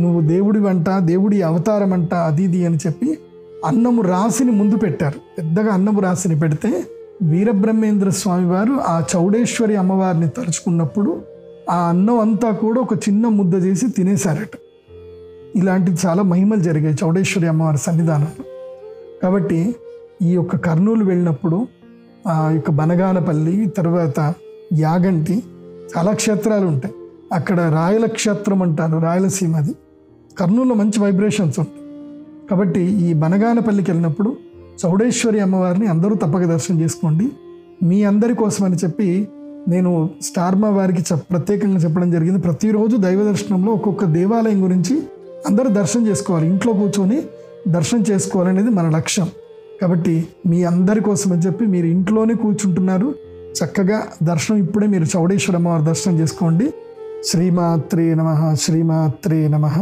నువ్వు దేవుడి వంట దేవుడి అవతారం అంట అది ఇది అని చెప్పి అన్నము రాసిని ముందు పెట్టారు పెద్దగా అన్నము రాసిని పెడితే వీరబ్రహ్మేంద్ర స్వామి వారు ఆ చౌడేశ్వరి అమ్మవారిని తలుచుకున్నప్పుడు ఆ అన్నం అంతా కూడా ఒక చిన్న ముద్ద చేసి తినేశారట ఇలాంటివి చాలా మహిమలు జరిగాయి చౌడేశ్వరి అమ్మవారి సన్నిధానంలో కాబట్టి ఈ యొక్క కర్నూలు వెళ్ళినప్పుడు ఆ యొక్క బనగానపల్లి తర్వాత యాగంటి చాలా క్షేత్రాలు ఉంటాయి అక్కడ రాయల క్షేత్రం అంటారు రాయలసీమ అది కర్నూలులో మంచి వైబ్రేషన్స్ ఉంటాయి కాబట్టి ఈ బనగానపల్లికి వెళ్ళినప్పుడు చౌడేశ్వరి అమ్మవారిని అందరూ తప్పక దర్శనం చేసుకోండి మీ అందరి కోసం అని చెప్పి నేను స్టార్మా వారికి చెప్ ప్రత్యేకంగా చెప్పడం జరిగింది ప్రతిరోజు దైవ దర్శనంలో ఒక్కొక్క దేవాలయం గురించి అందరూ దర్శనం చేసుకోవాలి ఇంట్లో కూర్చొని దర్శనం చేసుకోవాలనేది మన లక్ష్యం కాబట్టి మీ అందరి కోసం అని చెప్పి మీరు ఇంట్లోనే కూర్చుంటున్నారు చక్కగా దర్శనం ఇప్పుడే మీరు చౌడేశ్వర అమ్మవారి దర్శనం చేసుకోండి శ్రీమాత్రే నమ శ్రీమాత్రే నమ